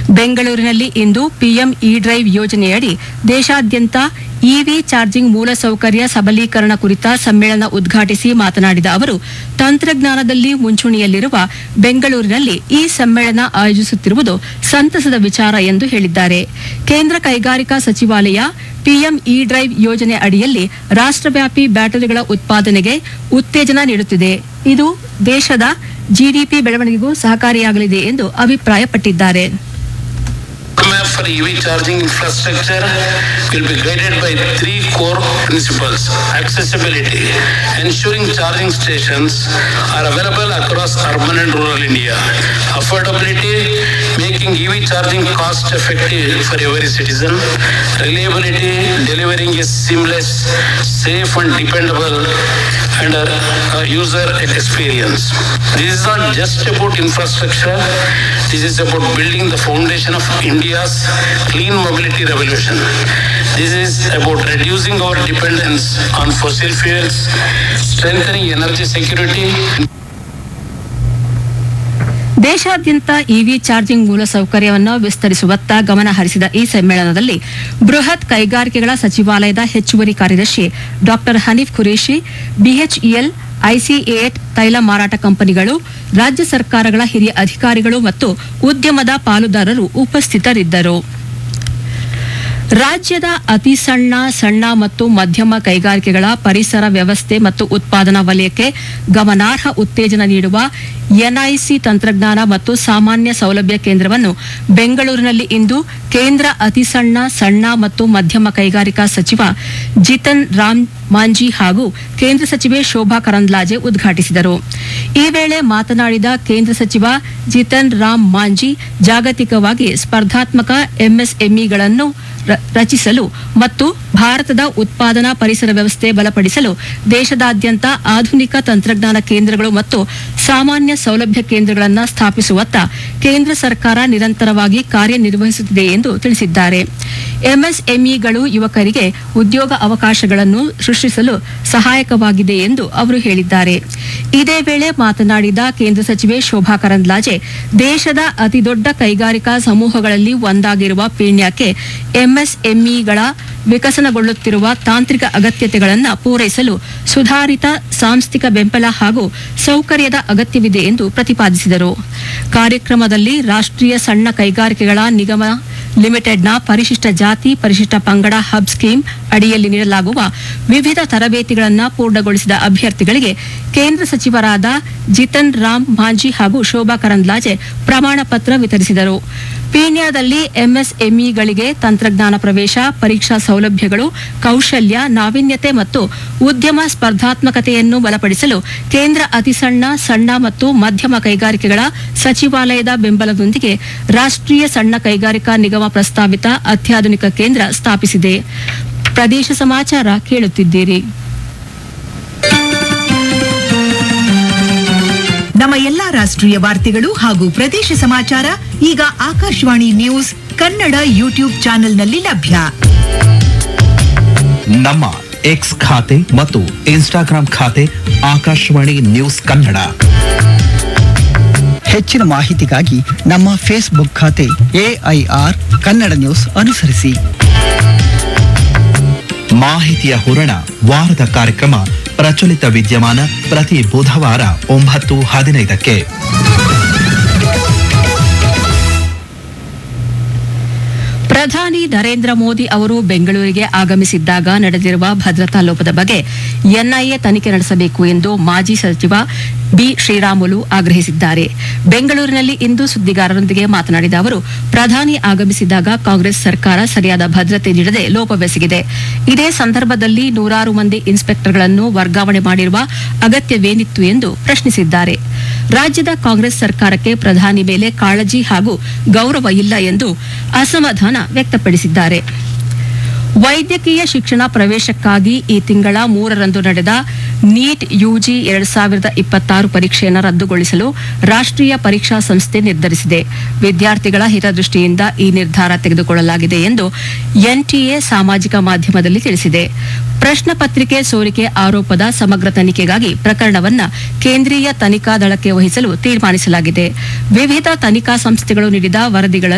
ಬೆಂಗಳೂರಿನಲ್ಲಿ ಇಂದು PM E drive ಯೋಜನೆಯಡಿ ದೇಶಾದ್ಯಂತ ಇವಿ ಚಾರ್ಜಿಂಗ್ ಮೂಲಸೌಕರ್ಯ ಸಬಲೀಕರಣ ಕುರಿತ ಸಮ್ಮೇಳನ ಉದ್ಘಾಟಿಸಿ ಮಾತನಾಡಿದ ಅವರು ತಂತ್ರಜ್ಞಾನದಲ್ಲಿ ಮುಂಚೂಣಿಯಲ್ಲಿರುವ ಬೆಂಗಳೂರಿನಲ್ಲಿ ಈ ಸಮ್ಮೇಳನ ಆಯೋಜಿಸುತ್ತಿರುವುದು ಸಂತಸದ ವಿಚಾರ ಎಂದು ಹೇಳಿದ್ದಾರೆ ಕೇಂದ್ರ ಕೈಗಾರಿಕಾ ಸಚಿವಾಲಯ ಪಿಎಂ ಇ ಡ್ರೈವ್ ಯೋಜನೆ ಅಡಿಯಲ್ಲಿ ರಾಷ್ಟ್ರವ್ಯಾಪಿ ಬ್ಯಾಟರಿಗಳ ಉತ್ಪಾದನೆಗೆ ಉತ್ತೇಜನ ನೀಡುತ್ತಿದೆ ಇದು ದೇಶದ ಜಿಡಿಪಿ ಬೆಳವಣಿಗೆಗೂ ಸಹಕಾರಿಯಾಗಲಿದೆ ಎಂದು ಅಭಿಪ್ರಾಯಪಟ್ಟಿದ್ದಾರೆ roadmap for EV charging infrastructure will be guided by three core principles. Accessibility, ensuring charging stations are available across urban and rural India. Affordability, making EV charging cost effective for every citizen. Reliability, delivering a seamless, safe and dependable and uh, user experience. This is not just about infrastructure, this is about building the foundation of India's clean mobility revolution. This is about reducing our dependence on fossil fuels, strengthening energy security, ದೇಶಾದ್ಯಂತ EV charging ಮೂಲಸೌಕರ್ಯವನ್ನು ವಿಸ್ತರಿಸುವತ್ತ ಗಮನ ಹರಿಸಿದ ಈ ಸಮ್ಮೇಳನದಲ್ಲಿ ಬೃಹತ್ ಕೈಗಾರಿಕೆಗಳ ಸಚಿವಾಲಯದ ಹೆಚ್ಚುವರಿ ಕಾರ್ಯದರ್ಶಿ ಡಾಕ್ಟರ್ ಹನೀಫ್ ಖುರೇಶಿ ಬಿಎಚ್ಇಎಲ್ ಐಸಿಎಟ್ ತೈಲ ಮಾರಾಟ ಕಂಪನಿಗಳು ರಾಜ್ಯ ಸರ್ಕಾರಗಳ ಹಿರಿಯ ಅಧಿಕಾರಿಗಳು ಮತ್ತು ಉದ್ಯಮದ ಪಾಲುದಾರರು ಉಪಸ್ಥಿತರಿದ್ದರು ರಾಜ್ಯದ ಅತಿ ಸಣ್ಣ ಸಣ್ಣ ಮತ್ತು ಮಧ್ಯಮ ಕೈಗಾರಿಕೆಗಳ ಪರಿಸರ ವ್ಯವಸ್ಥೆ ಮತ್ತು ಉತ್ಪಾದನಾ ವಲಯಕ್ಕೆ ಗಮನಾರ್ಹ ಉತ್ತೇಜನ ನೀಡುವ ಎನ್ಐಸಿ ತಂತ್ರಜ್ಞಾನ ಮತ್ತು ಸಾಮಾನ್ಯ ಸೌಲಭ್ಯ ಕೇಂದ್ರವನ್ನು ಬೆಂಗಳೂರಿನಲ್ಲಿ ಇಂದು ಕೇಂದ್ರ ಅತಿ ಸಣ್ಣ ಸಣ್ಣ ಮತ್ತು ಮಧ್ಯಮ ಕೈಗಾರಿಕಾ ಸಚಿವ ಜಿತನ್ ರಾಮ್ ಮಾಂಜಿ ಹಾಗೂ ಕೇಂದ್ರ ಸಚಿವೆ ಶೋಭಾ ಕರಂದ್ಲಾಜೆ ಉದ್ಘಾಟಿಸಿದರು ಈ ವೇಳೆ ಮಾತನಾಡಿದ ಕೇಂದ್ರ ಸಚಿವ ಜಿತನ್ ರಾಮ್ ಮಾಂಜಿ ಜಾಗತಿಕವಾಗಿ ಸ್ಪರ್ಧಾತ್ಮಕ ಎಂಎಸ್ಎಂಇಗಳನ್ನು ರ- ರಚಿಸಲು ಮತ್ತು ಭಾರತದ ಉತ್ಪಾದನಾ ಪರಿಸರ ವ್ಯವಸ್ಥೆ ಬಲಪಡಿಸಲು ದೇಶದಾದ್ಯಂತ ಆಧುನಿಕ ತಂತ್ರಜ್ಞಾನ ಕೇಂದ್ರಗಳು ಮತ್ತು ಸಾಮಾನ್ಯ ಸೌಲಭ್ಯ ಕೇಂದ್ರಗಳನ್ನು ಸ್ಥಾಪಿಸುವತ್ತ ಕೇಂದ್ರ ಸರ್ಕಾರ ನಿರಂತರವಾಗಿ ಕಾರ್ಯನಿರ್ವಹಿಸುತ್ತಿದೆ ಎಂದು ತಿಳಿಸಿದ್ದಾರೆ ಎಂಎಸ್ಎಂಇಗಳು ಯುವಕರಿಗೆ ಉದ್ಯೋಗ ಅವಕಾಶಗಳನ್ನು ಸೃಷ್ಟಿಸಲು ಸಹಾಯಕವಾಗಿದೆ ಎಂದು ಅವರು ಹೇಳಿದ್ದಾರೆ ಇದೇ ವೇಳೆ ಮಾತನಾಡಿದ ಕೇಂದ್ರ ಸಚಿವೆ ಶೋಭಾ ಕರಂದ್ಲಾಜೆ ದೇಶದ ಅತಿದೊಡ್ಡ ಕೈಗಾರಿಕಾ ಸಮೂಹಗಳಲ್ಲಿ ಒಂದಾಗಿರುವ ಪೀಣ್ಯಕ್ಕೆ ಎಂಎಸ್ಎಂಇಗಳ ವಿಕಸನಗೊಳ್ಳುತ್ತಿರುವ ತಾಂತ್ರಿಕ ಅಗತ್ಯತೆಗಳನ್ನು ಪೂರೈಸಲು ಸುಧಾರಿತ ಸಾಂಸ್ಥಿಕ ಬೆಂಬಲ ಹಾಗೂ ಸೌಕರ್ಯದ ಅಗತ್ಯವಿದೆ ಎಂದು ಪ್ರತಿಪಾದಿಸಿದರು ಕಾರ್ಯಕ್ರಮದಲ್ಲಿ ರಾಷ್ಟ್ರೀಯ ಸಣ್ಣ ಕೈಗಾರಿಕೆಗಳ ನಿಗಮ ಲಿಮಿಟೆಡ್ನ ಪರಿಶಿಷ್ಟ ಜಾತಿ ಪರಿಶಿಷ್ಟ ಪಂಗಡ ಹಬ್ ಸ್ಕೀಮ್ ಅಡಿಯಲ್ಲಿ ನೀಡಲಾಗುವ ವಿವಿಧ ತರಬೇತಿಗಳನ್ನು ಪೂರ್ಣಗೊಳಿಸಿದ ಅಭ್ಯರ್ಥಿಗಳಿಗೆ ಕೇಂದ್ರ ಸಚಿವರಾದ ಜಿತನ್ ರಾಮ್ ಮಾಂಜಿ ಹಾಗೂ ಶೋಭಾ ಕರಂದ್ಲಾಜೆ ಪ್ರಮಾಣ ಪತ್ರ ವಿತರಿಸಿದರು ಪೀಣ್ಯದಲ್ಲಿ ಎಂಎಸ್ಎಂಇಗಳಿಗೆ ತಂತ್ರಜ್ಞಾನ ಪ್ರವೇಶ ಪರೀಕ್ಷಾ ಸೌಲಭ್ಯಗಳು ಕೌಶಲ್ಯ ನಾವೀನ್ಯತೆ ಮತ್ತು ಉದ್ಯಮ ಸ್ಪರ್ಧಾತ್ಮಕತೆಯನ್ನು ಬಲಪಡಿಸಲು ಕೇಂದ್ರ ಅತಿ ಸಣ್ಣ ಸಣ್ಣ ಮತ್ತು ಮಧ್ಯಮ ಕೈಗಾರಿಕೆಗಳ ಸಚಿವಾಲಯದ ಬೆಂಬಲದೊಂದಿಗೆ ರಾಷ್ಟ್ರೀಯ ಸಣ್ಣ ಕೈಗಾರಿಕಾ ನಿಗಮ ಪ್ರಸ್ತಾವಿತ ಅತ್ಯಾಧುನಿಕ ಕೇಂದ್ರ ಸ್ಥಾಪಿಸಿದೆ ಪ್ರದೇಶ ಸಮಾಚಾರ ಕೇಳುತ್ತಿದ್ದೀರಿ ನಮ್ಮ ಎಲ್ಲಾ ರಾಷ್ಟ್ರೀಯ ವಾರ್ತೆಗಳು ಹಾಗೂ ಪ್ರದೇಶ ಸಮಾಚಾರ ಈಗ ಆಕಾಶವಾಣಿ ನ್ಯೂಸ್ ಕನ್ನಡ ಯೂಟ್ಯೂಬ್ ಚಾನೆಲ್ನಲ್ಲಿ ಲಭ್ಯ ನಮ್ಮ ಎಕ್ಸ್ ಖಾತೆ ಮತ್ತು ಇನ್ಸ್ಟಾಗ್ರಾಂ ಖಾತೆ ಆಕಾಶವಾಣಿ ನ್ಯೂಸ್ ಕನ್ನಡ ಹೆಚ್ಚಿನ ಮಾಹಿತಿಗಾಗಿ ನಮ್ಮ ಫೇಸ್ಬುಕ್ ಖಾತೆ ಎಐಆರ್ ಕನ್ನಡ ನ್ಯೂಸ್ ಅನುಸರಿಸಿ ಮಾಹಿತಿಯ ಹೂರಣ ವಾರದ ಕಾರ್ಯಕ್ರಮ ಪ್ರಚಲಿತ ವಿದ್ಯಮಾನ ಪ್ರತಿ ಬುಧವಾರ ಒಂಬತ್ತು ಹದಿನೈದಕ್ಕೆ ಪ್ರಧಾನಿ ನರೇಂದ್ರ ಮೋದಿ ಅವರು ಬೆಂಗಳೂರಿಗೆ ಆಗಮಿಸಿದ್ದಾಗ ನಡೆದಿರುವ ಭದ್ರತಾ ಲೋಪದ ಬಗ್ಗೆ ಎನ್ಐಎ ತನಿಖೆ ನಡೆಸಬೇಕು ಎಂದು ಮಾಜಿ ಸಚಿವ ಬಿ ಶ್ರೀರಾಮುಲು ಆಗ್ರಹಿಸಿದ್ದಾರೆ ಬೆಂಗಳೂರಿನಲ್ಲಿ ಇಂದು ಸುದ್ದಿಗಾರರೊಂದಿಗೆ ಮಾತನಾಡಿದ ಅವರು ಪ್ರಧಾನಿ ಆಗಮಿಸಿದಾಗ ಕಾಂಗ್ರೆಸ್ ಸರ್ಕಾರ ಸರಿಯಾದ ಭದ್ರತೆ ನೀಡದೆ ಲೋಪವೆಸಗಿದೆ ಇದೇ ಸಂದರ್ಭದಲ್ಲಿ ನೂರಾರು ಮಂದಿ ಇನ್ಸ್ಪೆಕ್ಟರ್ಗಳನ್ನು ವರ್ಗಾವಣೆ ಮಾಡಿರುವ ಅಗತ್ಯವೇನಿತ್ತು ಎಂದು ಪ್ರಶ್ನಿಸಿದ್ದಾರೆ ರಾಜ್ಯದ ಕಾಂಗ್ರೆಸ್ ಸರ್ಕಾರಕ್ಕೆ ಪ್ರಧಾನಿ ಮೇಲೆ ಕಾಳಜಿ ಹಾಗೂ ಗೌರವ ಇಲ್ಲ ಎಂದು ಅಸಮಾಧಾನ ವ್ಯಕ್ತಪಡಿಸಿದ್ದಾರೆ ವೈದ್ಯಕೀಯ ಶಿಕ್ಷಣ ಪ್ರವೇಶಕ್ಕಾಗಿ ಈ ತಿಂಗಳ ಮೂರರಂದು ನಡೆದ ನೀಟ್ ಯುಜಿ ಎರಡ್ ಸಾವಿರದ ಇಪ್ಪತ್ತಾರು ಪರೀಕ್ಷೆಯನ್ನು ರದ್ದುಗೊಳಿಸಲು ರಾಷ್ಟ್ರೀಯ ಪರೀಕ್ಷಾ ಸಂಸ್ಥೆ ನಿರ್ಧರಿಸಿದೆ ವಿದ್ಯಾರ್ಥಿಗಳ ಹಿತದೃಷ್ಟಿಯಿಂದ ಈ ನಿರ್ಧಾರ ತೆಗೆದುಕೊಳ್ಳಲಾಗಿದೆ ಎಂದು ಎನ್ಟಿಎ ಸಾಮಾಜಿಕ ಮಾಧ್ಯಮದಲ್ಲಿ ತಿಳಿಸಿದೆ ಪ್ರಶ್ನೆ ಪತ್ರಿಕೆ ಸೋರಿಕೆ ಆರೋಪದ ಸಮಗ್ರ ತನಿಖೆಗಾಗಿ ಪ್ರಕರಣವನ್ನ ಕೇಂದ್ರೀಯ ತನಿಖಾ ದಳಕ್ಕೆ ವಹಿಸಲು ತೀರ್ಮಾನಿಸಲಾಗಿದೆ ವಿವಿಧ ತನಿಖಾ ಸಂಸ್ಥೆಗಳು ನೀಡಿದ ವರದಿಗಳನ್ನು